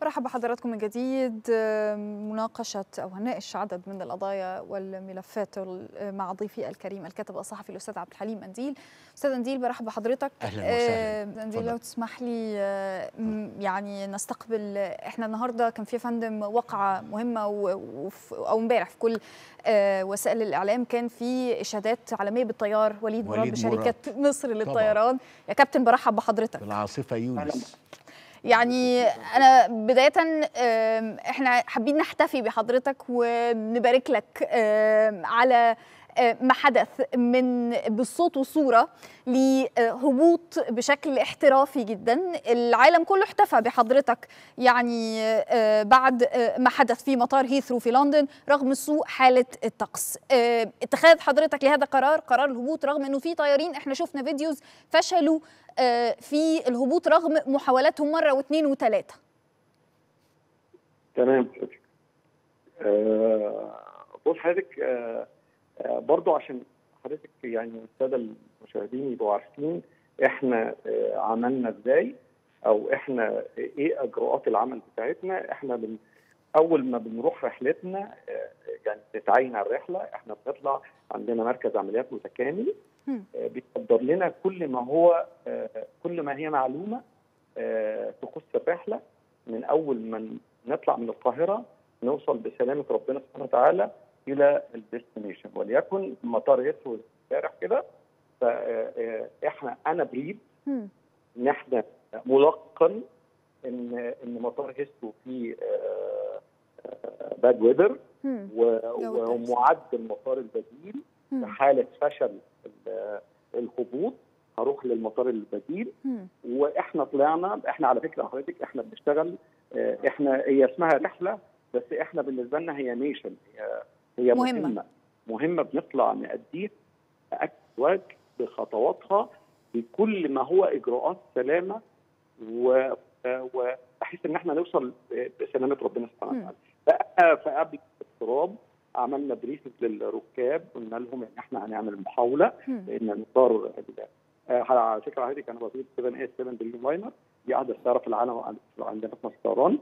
برحب بحضراتكم من جديد مناقشة أو هنناقش عدد من القضايا والملفات مع ضيفي الكريم الكاتب الصحفي الأستاذ عبد الحليم أنديل أستاذ أنديل برحب بحضرتك أهلا وسهلا أنديل لو تسمح لي يعني نستقبل إحنا النهاردة كان في فندم وقعة مهمة أو امبارح في كل وسائل الإعلام كان في إشادات عالمية بالطيار وليد مراد بشركة مصر للطيران يا كابتن برحب بحضرتك بالعاصفة يونس يعني انا بدايه احنا حابين نحتفي بحضرتك ونبارك لك على ما حدث من بالصوت والصوره لهبوط بشكل احترافي جدا العالم كله احتفى بحضرتك يعني بعد ما حدث في مطار هيثرو في لندن رغم سوء حاله الطقس اتخاذ حضرتك لهذا القرار قرار الهبوط رغم انه في طيارين احنا شفنا فيديوز فشلوا في الهبوط رغم محاولاتهم مره واثنين وثلاثه تمام أه بص حضرتك أه برضو عشان حضرتك يعني الساده المشاهدين يبقوا عارفين احنا أه عملنا ازاي او احنا ايه اجراءات العمل بتاعتنا احنا بن اول ما بنروح رحلتنا يعني نتعين على الرحله احنا بنطلع عندنا مركز عمليات متكامل بيقدر لنا كل ما هو كل ما هي معلومه تخص الرحله من اول ما نطلع من القاهره نوصل بسلامه ربنا سبحانه وتعالى الى الديستنيشن وليكن مطار يسوع امبارح كده فاحنا انا بريد ان احنا ملقن ان ان مطار هيستو فيه باد ويذر ومعد المطار البديل في حاله فشل الهبوط هروح للمطار البديل واحنا طلعنا احنا على فكره حضرتك احنا بنشتغل احنا هي اسمها رحله بس احنا بالنسبه لنا هي ميشن هي هي مهمه مهمه, مهمة بنطلع نأديه أكد بخطواتها بكل ما هو اجراءات سلامه و وبحيث ان احنا نوصل بسلامه ربنا سبحانه وتعالى. بقى فقبل الاضطراب عملنا بريفنج للركاب قلنا لهم ان احنا هنعمل محاوله لان المطار على فكره حضرتك انا بطير 7 اس 7 دريم لاينر دي احدث طياره في العالم عندنا في مصر طيران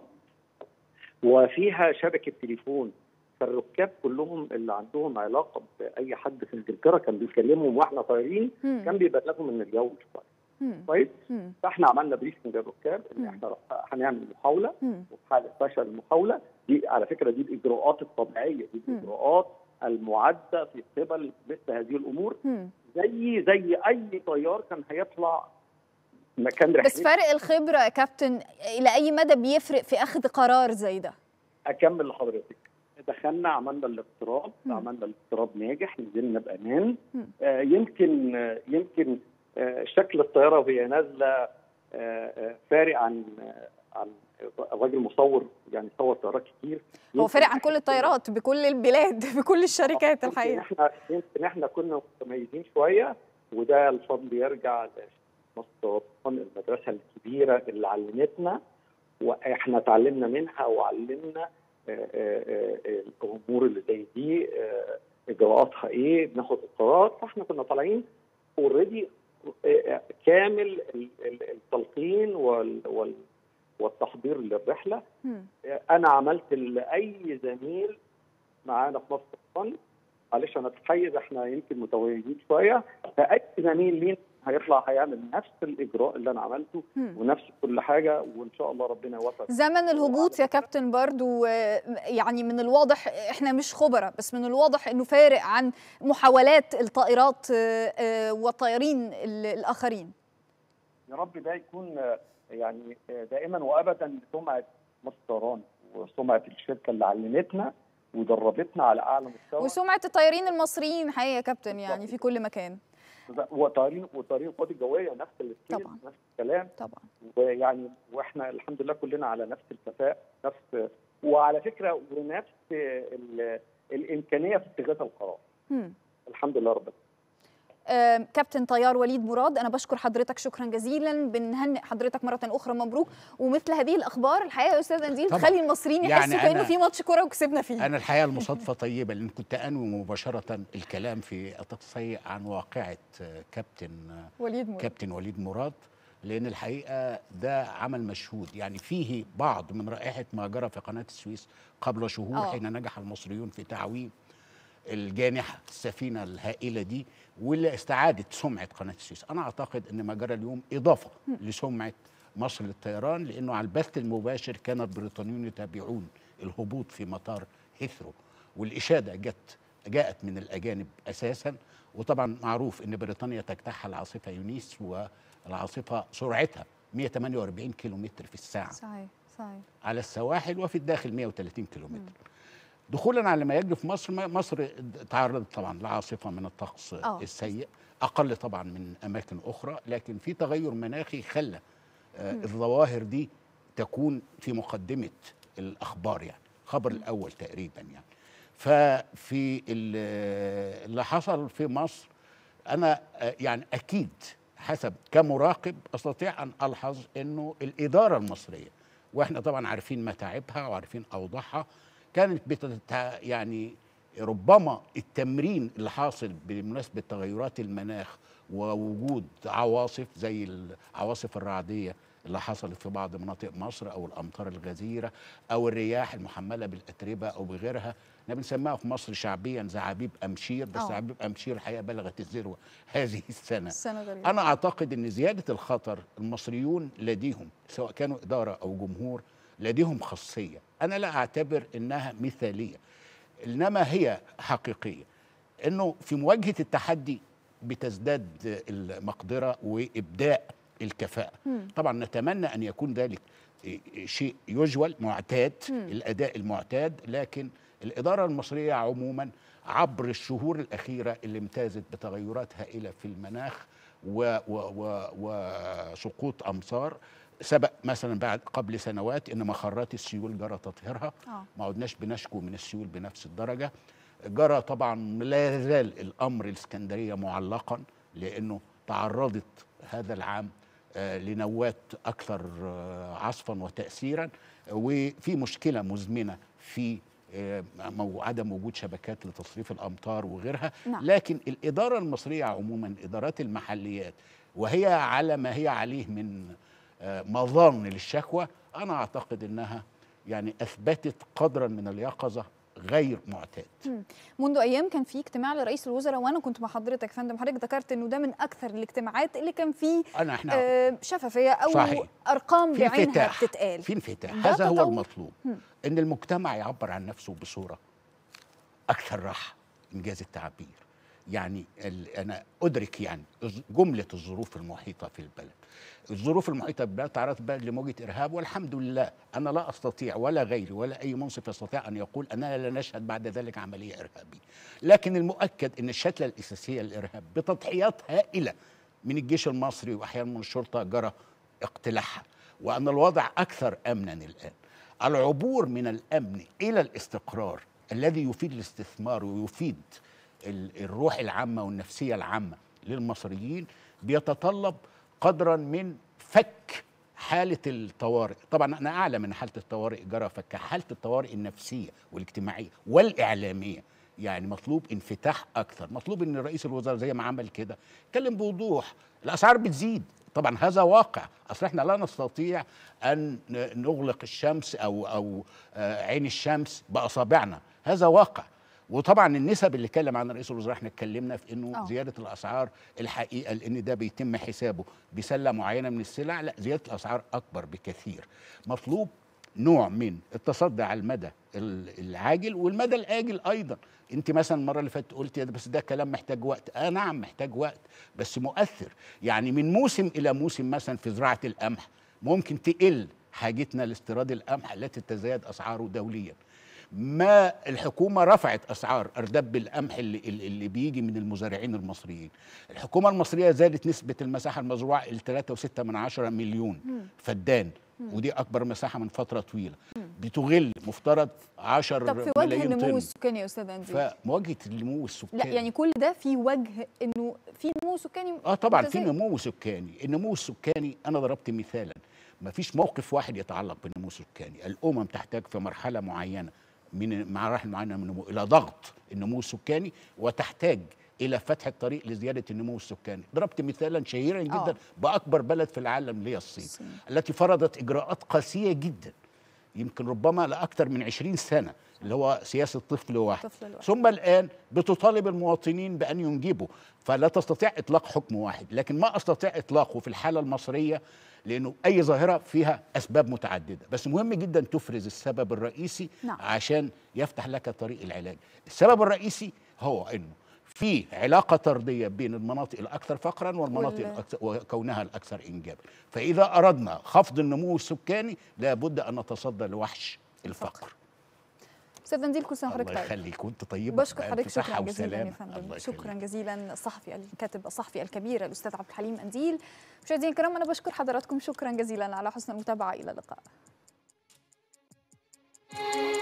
وفيها شبكه تليفون فالركاب كلهم اللي عندهم علاقه باي حد في انجلترا كان بيكلمهم واحنا طايرين كان بيبلغهم ان الجو مش كويس كويس فاحنا عملنا بريفنج للركاب ان احنا هنعمل محاوله وفي حاله فشل المحاوله دي على فكره دي الاجراءات الطبيعيه دي الاجراءات المعده في قبل مثل هذه الامور زي زي اي طيار كان هيطلع مكان رحلته بس فرق الخبره يا كابتن الى اي مدى بيفرق في اخذ قرار زي ده؟ اكمل لحضرتك دخلنا عملنا الاضطراب عملنا الاضطراب ناجح نزلنا بامان آه يمكن آه يمكن آه شكل الطياره وهي نازله آه آه فارق عن آه عن الراجل مصور يعني صور طيارات كتير هو فارق عن كل الطيارات بكل البلاد بكل الشركات الحقيقه احنا يمكن احنا كنا متميزين شويه وده الفضل يرجع لمصر المدرسه الكبيره اللي علمتنا واحنا اتعلمنا منها وعلمنا الامور اللي زي دي اجراءاتها ايه بناخد القرار فاحنا كنا طالعين اوريدي كامل التلقين والتحضير للرحله انا عملت لاي زميل معانا في مصر الفن معلش انا اتحيز احنا يمكن متويجين شويه فاي زميل لينا هيطلع هيعمل نفس الاجراء اللي انا عملته مم. ونفس كل حاجه وان شاء الله ربنا يوفق زمن الهبوط يا كابتن برضو يعني من الواضح احنا مش خبراء بس من الواضح انه فارق عن محاولات الطائرات والطيارين الاخرين يا رب ده يكون يعني دائما وابدا سمعه مصر طيران وسمعه الشركه اللي علمتنا ودربتنا على اعلى مستوى وسمعه الطيارين المصريين حقيقه يا كابتن يعني في كل مكان وطيارين وطيارين القوات الجويه نفس الستيل نفس الكلام طبعا ويعني واحنا الحمد لله كلنا على نفس الكفاءه نفس وعلى فكره ونفس الامكانيه في اتخاذ القرار مم. الحمد لله رب آه كابتن طيار وليد مراد انا بشكر حضرتك شكرا جزيلا بنهنئ حضرتك مره اخرى مبروك ومثل هذه الاخبار الحقيقه يا استاذ انديل تخلي المصريين يحسوا يعني كانه في ماتش كوره وكسبنا فيه انا الحقيقه المصادفه طيبه لان كنت انوي مباشره الكلام في التصحيح عن واقعه كابتن وليد مراد كابتن وليد مراد لان الحقيقه ده عمل مشهود يعني فيه بعض من رائحه ما جرى في قناه السويس قبل شهور آه. حين نجح المصريون في تعويم الجانحه السفينه الهائله دي واللي استعادت سمعه قناه السويس انا اعتقد ان ما جرى اليوم اضافه لسمعه مصر للطيران لانه على البث المباشر كان البريطانيون يتابعون الهبوط في مطار هيثرو والاشاده جت جاءت من الاجانب اساسا وطبعا معروف ان بريطانيا تجتاحها العاصفه يونيس والعاصفه سرعتها 148 كيلومتر في الساعه صحيح صحيح على السواحل وفي الداخل 130 كيلومتر دخولا على ما يجري في مصر ما- مصر تعرضت طبعا لعاصفه من الطقس آه. السيء اقل طبعا من اماكن اخرى لكن في تغير مناخي خلى آه، الظواهر دي تكون في مقدمه الاخبار يعني الخبر الاول تقريبا يعني ففي ال- اللي حصل في مصر انا آه، يعني اكيد حسب كمراقب استطيع ان الحظ انه الاداره المصريه واحنا طبعا عارفين متاعبها وعارفين اوضاعها كانت بتتع... يعني ربما التمرين اللي حاصل بمناسبه تغيرات المناخ ووجود عواصف زي العواصف الرعديه اللي حصلت في بعض مناطق مصر او الامطار الغزيره او الرياح المحمله بالاتربه او بغيرها احنا بنسميها في مصر شعبيا زعابيب امشير بس آه. زعابيب امشير الحقيقه بلغت الذروه هذه السنه السنه غريبه انا اعتقد ان زياده الخطر المصريون لديهم سواء كانوا اداره او جمهور لديهم خاصيه انا لا اعتبر انها مثاليه انما هي حقيقيه انه في مواجهه التحدي بتزداد المقدره وابداء الكفاءه طبعا نتمنى ان يكون ذلك شيء يجول معتاد الاداء المعتاد لكن الاداره المصريه عموما عبر الشهور الاخيره اللي امتازت بتغيرات هائله في المناخ و و و وسقوط امصار سبق مثلا بعد قبل سنوات ان مخرات السيول جرى تطهيرها آه. ما عدناش بنشكو من السيول بنفس الدرجه جرى طبعا لا يزال الامر الاسكندريه معلقا لانه تعرضت هذا العام آه، لنوات اكثر آه، عصفا وتاثيرا وفي مشكله مزمنه في آه، مو- عدم وجود شبكات لتصريف الامطار وغيرها نعم. لكن الاداره المصريه عموما ادارات المحليات وهي على ما هي عليه من آه، مظان للشكوى انا اعتقد انها يعني اثبتت قدرا من اليقظه غير معتاد منذ ايام كان في اجتماع لرئيس الوزراء وانا كنت مع حضرتك يا فندم حضرتك ذكرت انه ده من اكثر الاجتماعات اللي كان فيه انا احنا آه، شفافيه او صحيح. ارقام في بعينها انفتاح بتتقال في انفتاح ده هذا هو تطور. المطلوب ان المجتمع يعبر عن نفسه بصوره اكثر راحه انجاز التعبير يعني ال- انا ادرك يعني الظ- جمله الظروف المحيطه في البلد الظروف المحيطه بالبلد تعرضت بقى لموجه ارهاب والحمد لله انا لا استطيع ولا غيري ولا اي منصف يستطيع ان يقول اننا لا نشهد بعد ذلك عمليه ارهابيه لكن المؤكد ان الشتله الاساسيه للارهاب بتضحيات هائله من الجيش المصري واحيانا من الشرطه جرى اقتلاعها وان الوضع اكثر امنا الان العبور من الامن الى الاستقرار الذي يفيد الاستثمار ويفيد ال- الروح العامه والنفسيه العامه للمصريين بيتطلب قدرا من فك حاله الطوارئ طبعا انا اعلم ان حاله الطوارئ جرى فك حاله الطوارئ النفسيه والاجتماعيه والاعلاميه يعني مطلوب انفتاح اكثر مطلوب ان رئيس الوزراء زي ما عمل كده اتكلم بوضوح الاسعار بتزيد طبعا هذا واقع اصل احنا لا نستطيع ان ن- نغلق الشمس او او آه، عين الشمس باصابعنا هذا واقع وطبعا النسب اللي اتكلم عنها رئيس الوزراء احنا اتكلمنا في انه آه. زياده الاسعار الحقيقه لان ده بيتم حسابه بسله معينه من السلع لا زياده الاسعار اكبر بكثير مطلوب نوع من التصدي على المدى ال- العاجل والمدى الاجل ايضا انت مثلا المره اللي فاتت قلت يا ده بس ده كلام محتاج وقت اه نعم محتاج وقت بس مؤثر يعني من موسم الى موسم مثلا في زراعه القمح ممكن تقل حاجتنا لاستيراد القمح التي تزايد اسعاره دوليا ما الحكومه رفعت اسعار اردب القمح اللي, اللي اللي بيجي من المزارعين المصريين الحكومه المصريه زادت نسبه المساحه المزروعه ل 3.6 من عشرة مليون فدان ودي اكبر مساحه من فتره طويله بتغل مفترض 10 طب في وجه ملايين النمو طن السكاني يا استاذ اندري فمواجهه النمو السكاني لا يعني كل ده في وجه انه في نمو سكاني اه طبعا في متزايد. نمو سكاني النمو السكاني انا ضربت مثالا ما فيش موقف واحد يتعلق بالنمو السكاني الامم تحتاج في مرحله معينه من مراحل معينه من النمو الى ضغط النمو السكاني وتحتاج الى فتح الطريق لزياده النمو السكاني ضربت مثالا شهيرا جدا آه. باكبر بلد في العالم اللي هي الصين الصين. التي فرضت اجراءات قاسيه جدا يمكن ربما لاكثر من 20 سنه اللي هو سياسه طفل واحد طفل الواحد. ثم الان بتطالب المواطنين بان ينجبوا فلا تستطيع اطلاق حكم واحد لكن ما استطيع اطلاقه في الحاله المصريه لانه اي ظاهره فيها اسباب متعدده بس مهم جدا تفرز السبب الرئيسي نعم. عشان يفتح لك طريق العلاج السبب الرئيسي هو انه في علاقة طردية بين المناطق الأكثر فقرا والمناطق وال- الأكثر وكونها الأكثر إنجابا فإذا أردنا خفض النمو السكاني لابد أن نتصدى لوحش الفقر استاذ دنديل كل سنه الله وحضرتك طيب يخليك وانت طيب بشكر حضرتك شكرا جزيلا يا فندم شكرا شكرا جزيلا الصحفي الكاتب الصحفي الكبير الاستاذ عبد الحليم انديل مشاهدينا الكرام انا بشكر حضراتكم شكرا جزيلا على حسن المتابعه الى اللقاء